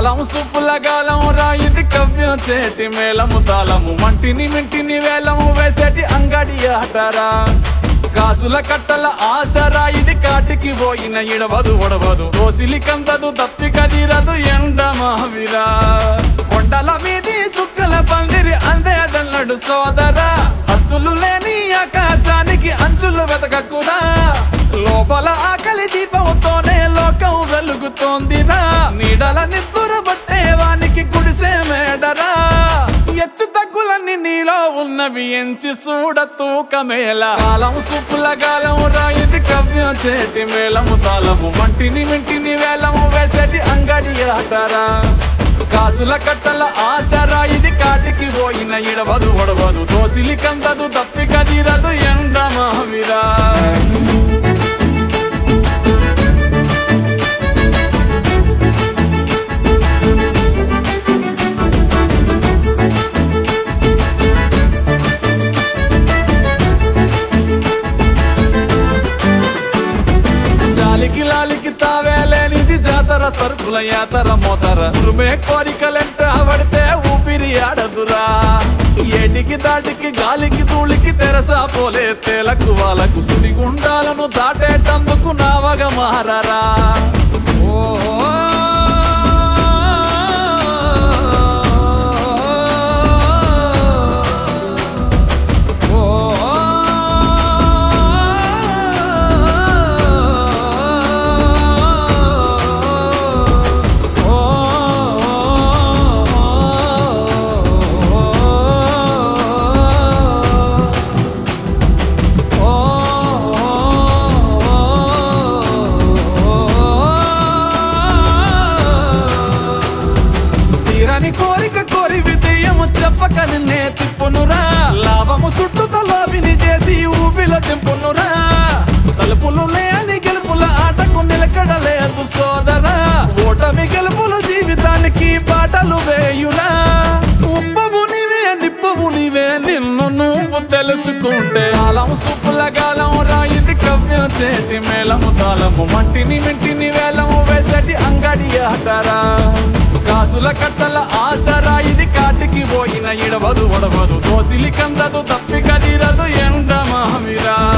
కాలం సుప్పుల గాలం రా ఇది కవ్యం చేటి మేళము తాళము మంటిని మింటిని వేలము వేసేటి అంగడి ఆటరా కాసుల కట్టల ఆసరా ఇది కాటికి పోయిన ఇడవదు ఒడవదు దోసిలి కందదు తప్పి కదిరదు ఎండ మహావిరా కొండల మీది చుక్కల పందిరి అందేదన్నడు సోదరా హద్దులు లేని ఆకాశానికి అంచులు వెతకకురా లోపల ఆకలి దీపంతోనే లోకం వెలుగుతోందిరా నీడల నిద్దుర బట్టేవానికి గుడిసే మేడరా ఎచ్చు తగ్గులన్నీ నీలో ఉన్నవి ఎంచి చూడ తూకమేల కాలం సుప్పుల గాలం రా ఇది కవ్యం చేటి మేళము తాళము మంటిని మింటిని వేలము వేసేటి అంగడి ఆటరా కాసుల కట్టల ఆసరా ఇది కాటికి పోయిన ఇడవదు ఒడవదు దోసిలి కందదు తప్పి కదిరదు ఎండ మహావిరా జాలికి లాలికి తావేలేనిది జాతర సరుకుల యాతర మోతర ఉరుమే కోరికలెంట పడితే ఊపిరి ఆడదురా ఏటికి దాటికి గాలికి ధూళికి తెరసా పోలే తేలకు వాళ్ళకు సుడిగుండాలను దాటేటందుకు నావగ మారరా తీరని కోరిక కోరి విజయము చెప్పక నిన్నే తిప్పునురా లాభము చుట్టుతలో విని చేసి ఊపిల తింపునురా తలుపులు లేని గెలుపుల ఆటకు నిలకడలేదు సోదరా ఓటమి గెలుపుల జీవితానికి బాటలు వేయురా ఉప్పవు నీవే నిప్పవు నీవే నిన్ను నువ్వు తెలుసుకుంటే కాలం సుప్పుల గాలం రా ఇది కవ్యం చేటి మేళము తాళము మంటిని మింటిని వేలము వేసేటి అంగడి ఆటరా కాసుల కట్టల ఆసరా ఇది కాటికి పోయిన ఇడవదు ఒడవదు దోసిలి కందదు తప్పి కదిరదు ఎండ మహావిరా